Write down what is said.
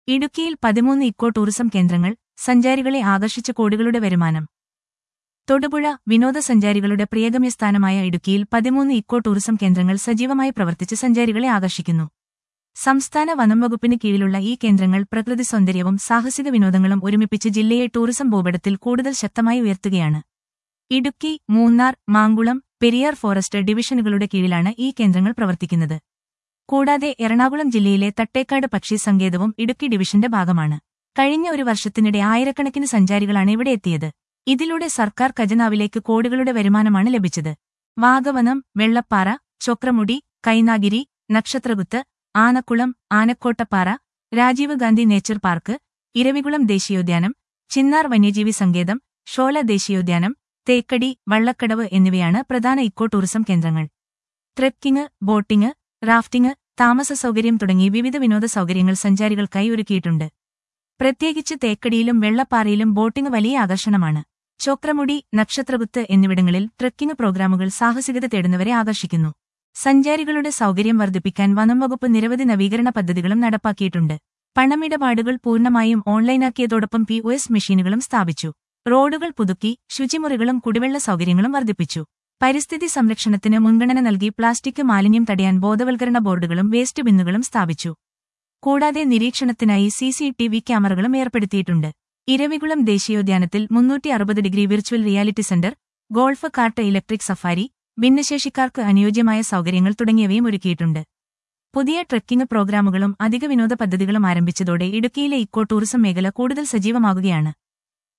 ഇടുക്കിയിൽ പതിമൂന്ന് eco tourism കേന്ദ്രങ്ങൾ സഞ്ചാരികളെ ആകർഷിച്ച കോടികളുടെ വരുമാനം തൊടുപുഴ വിനോദസഞ്ചാരികളുടെ പ്രിയഗമ്യസ്ഥാനമായ ഇടുക്കിയിൽ പതിമൂന്ന് ഇക്കോ ടൂറിസം കേന്ദ്രങ്ങൾ സജീവമായി പ്രവർത്തിച്ച് സഞ്ചാരികളെ ആകർഷിക്കുന്നു സംസ്ഥാന വനം വകുപ്പിന് കീഴിലുള്ള ഈ കേന്ദ്രങ്ങൾ പ്രകൃതി സൗന്ദര്യവും സാഹസിക വിനോദങ്ങളും ഒരുമിപ്പിച്ച് ജില്ലയെ ടൂറിസം ഭൂപടത്തിൽ കൂടുതൽ ശക്തമായി ഉയർത്തുകയാണ് ഇടുക്കി മൂന്നാർ മാങ്കുളം പെരിയാർ ഫോറസ്റ്റ് ഡിവിഷനുകളുടെ കീഴിലാണ് ഈ കേന്ദ്രങ്ങൾ പ്രവർത്തിക്കുന്നത് കൂടാതെ എറണാകുളം ജില്ലയിലെ തട്ടേക്കാട് പക്ഷി സങ്കേതവും ഇടുക്കി ഡിവിഷന്റെ ഭാഗമാണ് കഴിഞ്ഞ ഒരു വർഷത്തിനിടെ ആയിരക്കണക്കിന് സഞ്ചാരികളാണ് ഇവിടെ എത്തിയത് ഇതിലൂടെ സർക്കാർ ഖജനാവിലേക്ക് കോടികളുടെ വരുമാനമാണ് ലഭിച്ചത് വാഗവനം വെള്ളപ്പാറ ചൊക്രമുടി കൈനാഗിരി നക്ഷത്രകുത്ത് ആനക്കുളം ആനക്കോട്ടപ്പാറ രാജീവ് ഗാന്ധി നേച്ചർ പാർക്ക് ഇരവികുളം ദേശീയോദ്യാനം ചിന്നാർ വന്യജീവി സങ്കേതം ഷോല ദേശീയോദ്യാനം തേക്കടി വള്ളക്കടവ് എന്നിവയാണ് പ്രധാന ഇക്കോ ടൂറിസം കേന്ദ്രങ്ങൾ ട്രെക്കിംഗ് ബോട്ടിംഗ് റാഫ്റ്റിംഗ് താമസ സൗകര്യം തുടങ്ങി വിവിധ വിനോദ സൗകര്യങ്ങൾ സഞ്ചാരികൾക്കായി ഒരുക്കിയിട്ടുണ്ട് പ്രത്യേകിച്ച് തേക്കടിയിലും വെള്ളപ്പാറയിലും ബോട്ടിംഗ് വലിയ ആകർഷണമാണ് ചോക്രമുടി നക്ഷത്രകുത്ത് എന്നിവിടങ്ങളിൽ ട്രെക്കിംഗ് പ്രോഗ്രാമുകൾ സാഹസികത തേടുന്നവരെ ആകർഷിക്കുന്നു സഞ്ചാരികളുടെ സൗകര്യം വർദ്ധിപ്പിക്കാൻ വനം വകുപ്പ് നിരവധി നവീകരണ പദ്ധതികളും നടപ്പാക്കിയിട്ടുണ്ട് പണമിടപാടുകൾ പൂർണ്ണമായും ഓൺലൈനാക്കിയതോടൊപ്പം പി ഒ എസ് മെഷീനുകളും സ്ഥാപിച്ചു റോഡുകൾ പുതുക്കി ശുചിമുറികളും കുടിവെള്ള സൗകര്യങ്ങളും വർദ്ധിപ്പിച്ചു പരിസ്ഥിതി സംരക്ഷണത്തിന് മുൻഗണന നൽകി പ്ലാസ്റ്റിക് മാലിന്യം തടയാൻ ബോധവൽക്കരണ ബോർഡുകളും വേസ്റ്റ് ബിന്നുകളും സ്ഥാപിച്ചു കൂടാതെ നിരീക്ഷണത്തിനായി സി സി ടി വി ക്യാമറകളും ഏർപ്പെടുത്തിയിട്ടുണ്ട് ഇരവികുളം ദേശീയോദ്യാനത്തിൽ മുന്നൂറ്റി അറുപത് degree virtual reality centre golf cart electric safari ഭിന്നശേഷിക്കാർക്ക് അനുയോജ്യമായ സൗകര്യങ്ങൾ തുടങ്ങിയവയും ഒരുക്കിയിട്ടുണ്ട് പുതിയ ട്രെക്കിംഗ് പ്രോഗ്രാമുകളും അധിക വിനോദ പദ്ധതികളും ആരംഭിച്ചതോടെ ഇടുക്കിയിലെ ഇക്കോ ടൂറിസം മേഖല കൂടുതൽ സജീവമാകുകയാണ്